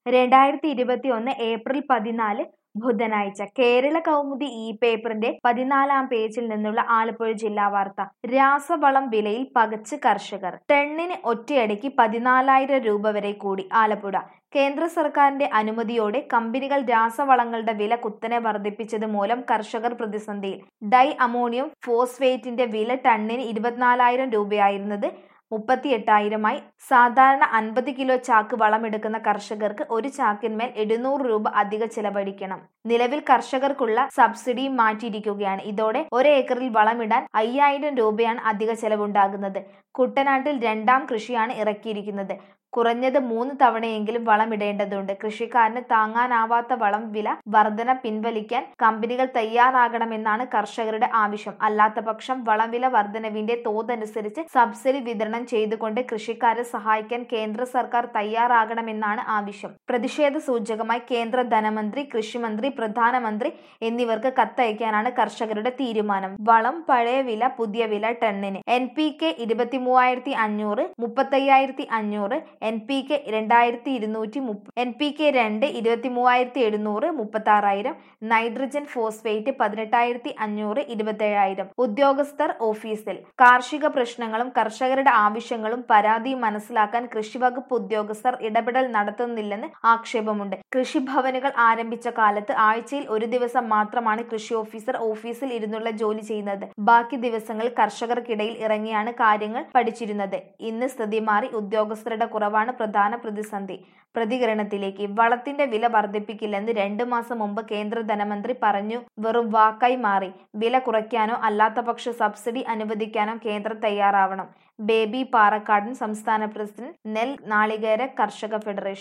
രണ്ടായിരത്തി ഇരുപത്തി ഒന്ന് ഏപ്രിൽ പതിനാല് ബുധനാഴ്ച കേരള കൗമുദി ഈ പേപ്പറിന്റെ പതിനാലാം പേജിൽ നിന്നുള്ള ആലപ്പുഴ ജില്ലാ വാർത്ത രാസവളം വിലയിൽ പകച്ച് കർഷകർ ടണ്ണിന് ഒറ്റയടിക്ക് പതിനാലായിരം രൂപ വരെ കൂടി ആലപ്പുഴ കേന്ദ്ര സർക്കാരിന്റെ അനുമതിയോടെ കമ്പനികൾ രാസവളങ്ങളുടെ വില കുത്തനെ വർദ്ധിപ്പിച്ചത് മൂലം കർഷകർ പ്രതിസന്ധിയിൽ ഡൈ അമോണിയം ഫോസ്ഫേറ്റിന്റെ വില ടണ്ണിന് ഇരുപത്തിനാലായിരം രൂപയായിരുന്നത് മുപ്പത്തി എട്ടായിരമായി സാധാരണ അൻപത് കിലോ ചാക്ക് വളമെടുക്കുന്ന കർഷകർക്ക് ഒരു ചാക്കിന്മേൽ എഴുന്നൂറ് രൂപ അധിക ചിലവഴിക്കണം നിലവിൽ കർഷകർക്കുള്ള സബ്സിഡി മാറ്റിയിരിക്കുകയാണ് ഇതോടെ ഒരേക്കറിൽ വളമിടാൻ അയ്യായിരം രൂപയാണ് അധിക ചെലവുണ്ടാകുന്നത് കുട്ടനാട്ടിൽ രണ്ടാം കൃഷിയാണ് ഇറക്കിയിരിക്കുന്നത് കുറഞ്ഞത് മൂന്ന് തവണയെങ്കിലും വളമിടേണ്ടതുണ്ട് കൃഷിക്കാരന് താങ്ങാനാവാത്ത വളം വില വർധന പിൻവലിക്കാൻ കമ്പനികൾ തയ്യാറാകണമെന്നാണ് കർഷകരുടെ ആവശ്യം അല്ലാത്തപക്ഷം വളം വില വർധനവിന്റെ തോതനുസരിച്ച് സബ്സിഡി വിതരണം ചെയ്തുകൊണ്ട് കൃഷിക്കാരെ സഹായിക്കാൻ കേന്ദ്ര സർക്കാർ തയ്യാറാകണമെന്നാണ് ആവശ്യം പ്രതിഷേധ സൂചകമായി കേന്ദ്ര ധനമന്ത്രി കൃഷിമന്ത്രി പ്രധാനമന്ത്രി എന്നിവർക്ക് കത്തയക്കാനാണ് കർഷകരുടെ തീരുമാനം വളം പഴയ വില പുതിയ വില ടണ്ണിന് എൻ പി കെ ഇരുപത്തി മൂവായിരത്തി അഞ്ഞൂറ് മുപ്പത്തയ്യായിരത്തി അഞ്ഞൂറ് എൻ പി കെ രണ്ടായിരത്തി ഇരുന്നൂറ്റി മുപ്പ എൻ പി കെ രണ്ട് ഇരുപത്തി മൂവായിരത്തി എഴുന്നൂറ് മുപ്പത്തി ആറായിരം നൈട്രജൻ ഫോസ്ഫേറ്റ് പതിനെട്ടായിരത്തി അഞ്ഞൂറ് ഇരുപത്തേഴായിരം ഉദ്യോഗസ്ഥർ ഓഫീസിൽ കാർഷിക പ്രശ്നങ്ങളും കർഷകരുടെ ആവശ്യങ്ങളും പരാതിയും മനസ്സിലാക്കാൻ കൃഷിവകുപ്പ് ഉദ്യോഗസ്ഥർ ഇടപെടൽ നടത്തുന്നില്ലെന്ന് ആക്ഷേപമുണ്ട് കൃഷിഭവനുകൾ ആരംഭിച്ച കാലത്ത് ആഴ്ചയിൽ ഒരു ദിവസം മാത്രമാണ് കൃഷി ഓഫീസർ ഓഫീസിൽ ഇരുന്നുള്ള ജോലി ചെയ്യുന്നത് ബാക്കി ദിവസങ്ങളിൽ കർഷകർക്കിടയിൽ ഇറങ്ങിയാണ് കാര്യങ്ങൾ പഠിച്ചിരുന്നത് ഇന്ന് സ്ഥിതി മാറി ഉദ്യോഗസ്ഥരുടെ കുറവാണ് പ്രധാന പ്രതിസന്ധി പ്രതികരണത്തിലേക്ക് വളത്തിന്റെ വില വർദ്ധിപ്പിക്കില്ലെന്ന് രണ്ടു മാസം മുമ്പ് കേന്ദ്ര ധനമന്ത്രി പറഞ്ഞു വെറും വാക്കായി മാറി വില കുറയ്ക്കാനോ അല്ലാത്തപക്ഷ സബ്സിഡി അനുവദിക്കാനോ കേന്ദ്രം തയ്യാറാവണം ബേബി പാറക്കാടൻ സംസ്ഥാന പ്രസിഡന്റ് നെൽ നാളികേര കർഷക ഫെഡറേഷൻ